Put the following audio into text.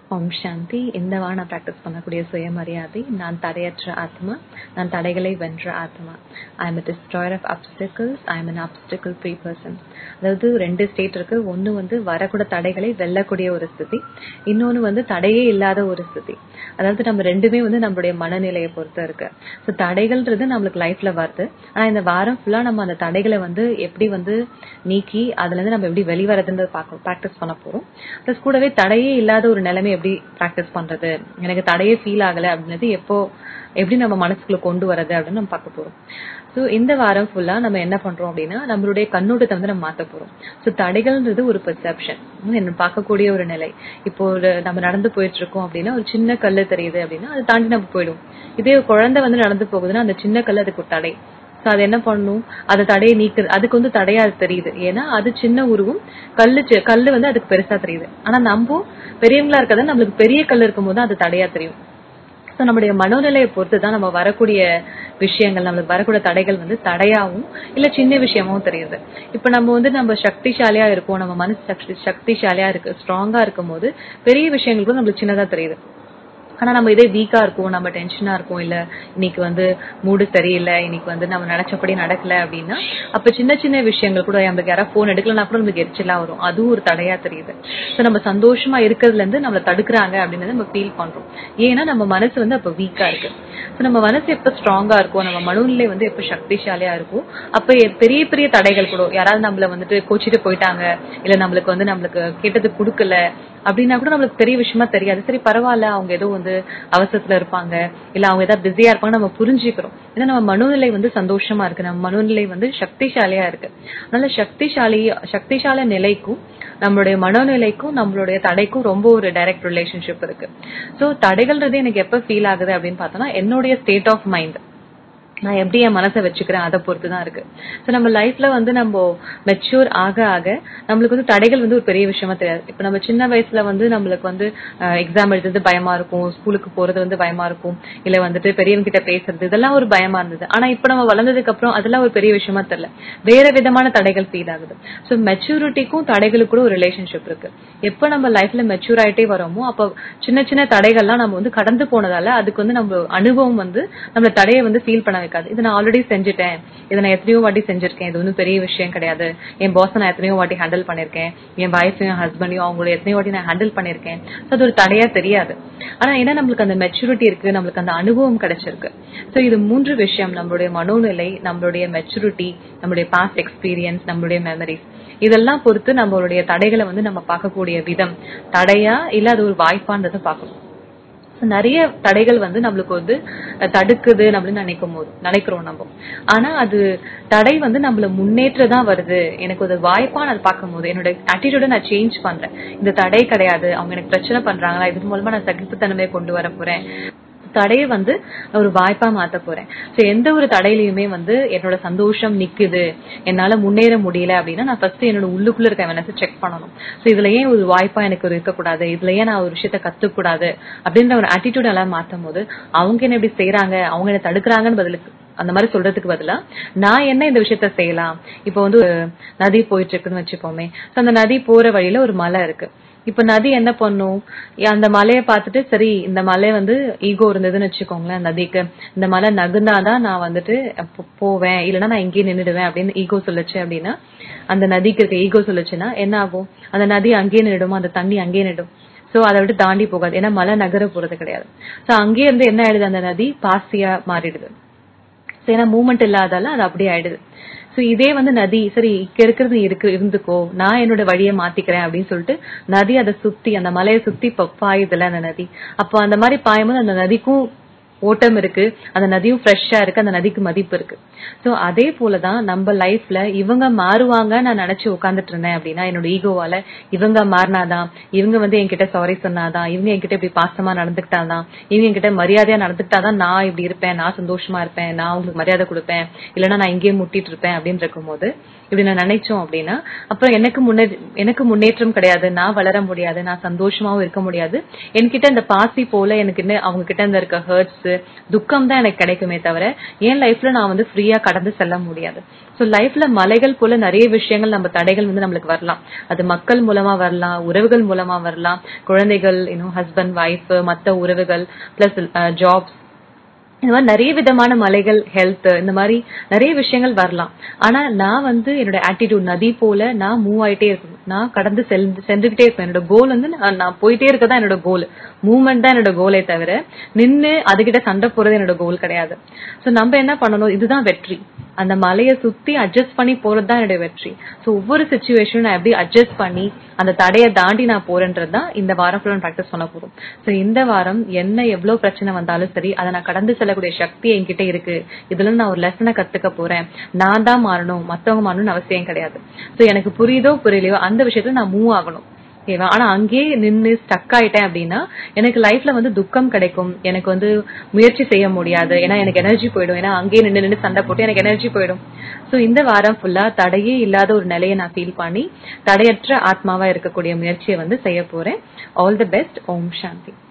ஓம் சாந்தி இந்த வாரம் நான் ப்ராக்டிஸ் பண்ணக்கூடிய சுயமரியாதை நான் தடையற்ற ஆத்மா நான் தடைகளை வென்ற ஆத்மா I am destroyer of obstacles I am an obstacle free person அதாவது ரெண்டு ஸ்டேட் இருக்கு ஒன்று வந்து வரக்கூடிய தடைகளை வெல்லக்கூடிய ஒரு ஸ்திதி இன்னொன்று வந்து தடையே இல்லாத ஒரு ஸ்திதி அதாவது நம்ம ரெண்டுமே வந்து நம்மளுடைய மனநிலையை பொறுத்து இருக்கு ஸோ தடைகள்ன்றது நம்மளுக்கு லைஃப்ல வருது ஆனால் இந்த வாரம் ஃபுல்லா நம்ம அந்த தடைகளை வந்து எப்படி வந்து நீக்கி அதுல இருந்து நம்ம எப்படி வெளிவரதுன்றது பார்க்க ப்ராக்டிஸ் பண்ண போறோம் ப்ளஸ் கூடவே தடையே இல்லாத ஒரு நிலைமை எப்படி ப்ராக்டிஸ் பண்றது எனக்கு தடையே ஃபீல் ஆகல அப்படின்றது எப்போ எப்படி நம்ம மனசுக்குள்ள கொண்டு வரது அப்படின்னு நம்ம பார்க்க போறோம் ஸோ இந்த வாரம் ஃபுல்லா நம்ம என்ன பண்றோம் அப்படின்னா நம்மளுடைய கண்ணோட்டத்தை வந்து நம்ம மாத்த போறோம் ஸோ தடைகள்ன்றது ஒரு பெர்செப்ஷன் என்ன பார்க்கக்கூடிய ஒரு நிலை இப்போ ஒரு நம்ம நடந்து போயிட்டு இருக்கோம் அப்படின்னா ஒரு சின்ன கல்லு தெரியுது அப்படின்னா அதை தாண்டி நம்ம போயிடும் இதே ஒரு குழந்தை வந்து நடந்து போகுதுன்னா அந்த சின்ன கல் அதுக்கு ஒரு தடை ஸோ அது என்ன பண்ணும் அதை தடையை நீக்குது அதுக்கு வந்து தடையா அது தெரியுது ஏன்னா அது சின்ன உருவம் கல்லு சி- கல்லு வந்து அதுக்கு பெருசா தெரியுது ஆனா நம்ம பெரியவங்களா இருக்கறத நம்மளுக்கு பெரிய கல் இருக்கும்போது அது தடையா தெரியும் ஸோ நம்மளுடைய மனோநிலையை பொறுத்து தான் நம்ம வரக்கூடிய விஷயங்கள் நம்மளுக்கு வரக்கூடிய தடைகள் வந்து தடையாவும் இல்ல சின்ன விஷயமாவும் தெரியுது இப்போ நம்ம வந்து நம்ம சக்திசாலியா இருக்கோம் நம்ம மனசு சக்தி சக்திசாலியா இருக்கு ஸ்ட்ராங்கா இருக்கும் போது பெரிய விஷயங்கள் கூட நம்மளுக்கு சின்னதா தெரியுது ஆனா நம்ம இதே வீக்கா இருக்கும் நம்ம டென்ஷனா இருக்கும் இல்ல இன்னைக்கு வந்து மூடு சரியில்லை இன்னைக்கு வந்து நம்ம நினைச்சபடி நடக்கல அப்படின்னா அப்ப சின்ன சின்ன விஷயங்கள் கூட நம்மளுக்கு யாராவது போன் எடுக்கலன்னா கூட நமக்கு எரிச்சலா வரும் அதுவும் ஒரு தடையா தெரியுது சோ நம்ம சந்தோஷமா இருக்கிறதுல இருந்து நம்மள தடுக்கிறாங்க அப்படின்னு நம்ம ஃபீல் பண்றோம் ஏன்னா நம்ம மனசு வந்து அப்ப வீக்கா இருக்கு சோ நம்ம மனசு எப்ப ஸ்ட்ராங்கா இருக்கும் நம்ம மனோநிலை வந்து எப்ப சக்திசாலியா இருக்கும் அப்ப எ- பெரிய பெரிய தடைகள் கூட யாராவது நம்மள வந்துட்டு கோச்சிட்டு போயிட்டாங்க இல்ல நம்மளுக்கு வந்து நம்மளுக்கு கேட்டது கொடுக்கல அப்படின்னா கூட நம்மளுக்கு பெரிய விஷயமா தெரியாது சரி பரவாயில்ல அவங்க ஏதோ வந்து அவசரத்துல இருப்பாங்க இல்ல அவங்க ஏதாவது பிஸியா இருப்பாங்க நம்ம புரிஞ்சுக்கிறோம் ஏன்னா நம்ம மனோநிலை வந்து சந்தோஷமா இருக்கு நம்ம மனோநிலை வந்து சக்திசாலியா இருக்கு அதனால சக்திசாலி சக்திசால நிலைக்கும் நம்மளுடைய மனோநிலைக்கும் நம்மளுடைய தடைக்கும் ரொம்ப ஒரு டைரக்ட் ரிலேஷன்ஷிப் இருக்கு சோ தடைகள்ன்றது எனக்கு எப்ப ஃபீல் ஆகுது அப்படின்னு பார்த்தோம்னா என்னுடைய ஸ்டேட் ஆஃப் மைண்ட் நான் எப்படி என் மனசை வச்சுக்கிறேன் அதை பொறுத்து தான் இருக்கு ஸோ நம்ம லைஃப்ல வந்து நம்ம மெச்சூர் ஆக ஆக நம்மளுக்கு வந்து தடைகள் வந்து ஒரு பெரிய விஷயமா தெரியாது இப்போ நம்ம சின்ன வயசுல வந்து நம்மளுக்கு வந்து எக்ஸாம் எழுதுறது பயமா இருக்கும் ஸ்கூலுக்கு போறது வந்து பயமா இருக்கும் இல்ல வந்துட்டு பெரியவங்க கிட்ட பேசுறது இதெல்லாம் ஒரு பயமா இருந்தது ஆனா இப்போ நம்ம வளர்ந்ததுக்கு அப்புறம் அதெல்லாம் ஒரு பெரிய விஷயமா தெரியல வேற விதமான தடைகள் ஃபீல் ஆகுது ஸோ மெச்சூரிட்டிக்கும் தடைகளுக்கு கூட ஒரு ரிலேஷன்ஷிப் இருக்கு எப்போ நம்ம லைஃப்ல மெச்சூர் ஆயிட்டே வரோமோ அப்போ சின்ன சின்ன தடைகள்லாம் நம்ம வந்து கடந்து போனதால அதுக்கு வந்து நம்ம அனுபவம் வந்து நம்ம தடையை வந்து ஃபீல் பண்ண வைக்காது இதை நான் ஆல்ரெடி செஞ்சுட்டேன் இதை நான் எத்தனையோ வாட்டி செஞ்சிருக்கேன் இது ஒன்றும் பெரிய விஷயம் கிடையாது என் பாஸ் நான் எத்தனையோ வாட்டி ஹேண்டில் பண்ணிருக்கேன் என் வைஃபையும் ஹஸ்பண்டையும் அவங்கள எத்தனையோ வாட்டி நான் ஹேண்டில் பண்ணிருக்கேன் So அது ஒரு தடையா தெரியாது ஆனா ஏன்னா நம்மளுக்கு அந்த மெச்சூரிட்டி இருக்கு நம்மளுக்கு அந்த அனுபவம் கிடைச்சிருக்கு சோ இது மூன்று விஷயம் நம்மளுடைய மனோநிலை நம்மளுடைய மெச்சூரிட்டி நம்மளுடைய பாஸ்ட் எக்ஸ்பீரியன்ஸ் நம்மளுடைய மெமரிஸ் இதெல்லாம் பொறுத்து நம்மளுடைய தடைகளை வந்து நம்ம பார்க்கக்கூடிய விதம் தடையா இல்ல அது ஒரு வாய்ப்பான்றதை பார்க்கணும் So, நிறைய தடைகள் வந்து நம்மளுக்கு வந்து அஹ், தடுக்குது நம்மளும் நினைக்கும் போது நினைக்கிறோம் நம்ம ஆனா அது தடை வந்து நம்மள முன்னேற்ற தான் வருது எனக்கு ஒரு வாய்ப்பா நான் பார்க்கும் போது என்னோட ஆட்டிடியூட நான் சேஞ்ச் பண்றேன் இந்த தடை கிடையாது அவங்க எனக்கு பிரச்சனை பண்றாங்களா இது மூலமா நான் சகிப்புத்தன்மையை கொண்டு வர போறேன் தடையை வந்து ஒரு வாய்ப்பா மாத்த போறேன் சோ எந்த ஒரு தடையிலயுமே வந்து என்னோட சந்தோஷம் நிக்குது என்னால முன்னேற முடியல அப்படின்னா நான் ஃபர்ஸ்ட் என்னோட உள்ளுக்குள்ள இருக்க மனசை செக் பண்ணணும் சோ இதுல ஏன் ஒரு வாய்ப்பா எனக்கு ஒரு இருக்கக்கூடாது இதுல ஏன் நான் ஒரு விஷயத்த கத்துக்கூடாது அப்படின்ற ஒரு ஆட்டிடியூட் எல்லாம் மாத்தும் போது அவங்க என்ன இப்படி செய்யறாங்க அவங்க என்ன தடுக்கிறாங்கன்னு பதிலுக்கு அந்த மாதிரி சொல்றதுக்கு பதிலா நான் என்ன இந்த விஷயத்த செய்யலாம் இப்போ வந்து ஒரு நதி போயிட்டு இருக்குன்னு வச்சுப்போமே சோ அந்த நதி போற வழியில ஒரு மலை இருக்கு இப்ப நதி என்ன பண்ணும் அந்த மலையை பார்த்துட்டு சரி இந்த மலை வந்து ஈகோ இருந்ததுன்னு வச்சுக்கோங்களேன் நதிக்கு இந்த மலை நகுந்தாதான் நான் வந்துட்டு போ- போவேன் இல்லைன்னா நான் இங்கேயே நின்னுடுவேன் அப்படின்னு ஈகோ சொல்லுச்சு அப்படின்னா அந்த நதிக்கு இருக்க ஈகோ சொல்லுச்சுன்னா என்ன ஆகும் அந்த நதி அங்கேயே நின்னுடுமா அந்த தண்ணி அங்கேயே நிடும் சோ அதை விட்டு தாண்டி போகாது ஏன்னா மலை நகர போறது கிடையாது சோ அங்கேயே இருந்து என்ன ஆயிடுது அந்த நதி பாசியா மாறிடுது So, ஏன்னா மூமெண்ட் இல்லாதால அது அப்படியே ஆயிடுது சோ இதே வந்து நதி சரி இங்க இருக்கிறது நீ இருக்கு இருந்துக்கோ நான் என்னோட வழியை மாத்திக்கிறேன் அப்படின்னு சொல்லிட்டு நதி அதை சுத்தி அந்த மலையை சுத்தி இப்ப பாயுதுல அந்த நதி அப்போ அந்த மாதிரி பாயும்போது அந்த நதிக்கும் ஓட்டம் இருக்கு அந்த நதியும் ஃப்ரெஷ்ஷா இருக்கு அந்த நதிக்கு மதிப்பு இருக்கு சோ அதே போலதான் நம்ம லைஃப்ல இவங்க மாறுவாங்க நான் நினைச்சு உட்கார்ந்துட்டு இருந்தேன் அப்படின்னா என்னோட ஈகோவால இவங்க மாறினாதான் இவங்க வந்து என்கிட்ட சாரி சொன்னாதான் இவங்க என்கிட்ட இப்படி பாசமா நடந்துக்கிட்டாதான் இவங்க என்கிட்ட மரியாதையா நடந்துக்கிட்டாதான் நான் இப்படி இருப்பேன் நான் சந்தோஷமா இருப்பேன் நான் உங்களுக்கு மரியாதை கொடுப்பேன் இல்லைன்னா நான் இங்கேயே முட்டிட்டு இருப்பேன் அப்படின்னு இருக்கும்போது இப்படி நான் நினைச்சோம் அப்படின்னா அப்புறம் எனக்கு முன்னே எனக்கு முன்னேற்றம் கிடையாது நான் வளர முடியாது நான் சந்தோஷமாவும் இருக்க முடியாது என்கிட்ட இந்த பாசி போல எனக்கு இன்னும் அவங்க கிட்ட இந்த இருக்க ஹர்ட்ஸ் துக்கம் தான் எனக்கு கிடைக்குமே தவிர என் லைஃப்ல நான் வந்து ஃப்ரீயா கடந்து செல்ல முடியாது ஸோ லைஃப்ல மலைகள் போல நிறைய விஷயங்கள் நம்ம தடைகள் வந்து நம்மளுக்கு வரலாம் அது மக்கள் மூலமா வரலாம் உறவுகள் மூலமா வரலாம் குழந்தைகள் இன்னும் ஹஸ்பண்ட் ஒய்ஃப் மத்த உறவுகள் பிளஸ் ஜாப்ஸ் இந்த மாதிரி நிறைய விதமான மலைகள் ஹெல்த் இந்த மாதிரி நிறைய விஷயங்கள் வரலாம் ஆனா நான் வந்து என்னோட ஆட்டிடியூட் நதி போல நான் மூவ் ஆயிட்டே இருக்கணும் நான் கடந்து செல் சென்றுகிட்டே இருப்பேன் என்னோட கோல் வந்து நான் நான் போயிட்டே இருக்கதான் என்னோட கோல் மூவ்மெண்ட் தான் என்னோட கோலே தவிர நின்னு அதுகிட்ட சண்டை போறது என்னோட கோல் கிடையாது சோ நம்ம என்ன பண்ணணும் இதுதான் வெற்றி அந்த மலையை சுத்தி அட்ஜஸ்ட் பண்ணி போறது தான் என்னோட வெற்றி சோ ஒவ்வொரு சுச்சுவேஷனும் நான் எப்படி அட்ஜஸ்ட் பண்ணி அந்த தடையை தாண்டி நான் போறேன்றது தான் இந்த வாரம் ஃபுல்லா ப்ராக்டிஸ் பண்ண போறோம் சோ இந்த வாரம் என்ன எவ்வளவு பிரச்சனை வந்தாலும் சரி அதை நான் கடந்து செல்லக்கூடிய சக்தி என்கிட்ட இருக்கு இதுல நான் ஒரு லெசனை கத்துக்க போறேன் நான் தான் மாறணும் மத்தவங்க மாறணும்னு அவசியம் கிடையாது சோ எனக்கு புரியுதோ புரியலையோ அந்த விஷயத்துல நான் மூவ் ஆகணும் ஓகேவா ஆனா அங்கேயே நின்னு ஸ்டக் ஆயிட்டேன் அப்படின்னா எனக்கு லைஃப்ல வந்து துக்கம் கிடைக்கும் எனக்கு வந்து முயற்சி செய்ய முடியாது ஏன்னா எனக்கு எனர்ஜி போயிடும் ஏன்னா அங்கேயே நின்று நின்று சண்டை போட்டு எனக்கு எனர்ஜி போயிடும் சோ இந்த வாரம் ஃபுல்லா தடையே இல்லாத ஒரு நிலையை நான் ஃபீல் பண்ணி தடையற்ற ஆத்மாவா இருக்கக்கூடிய முயற்சியை வந்து செய்ய போறேன் all the best Om Shanti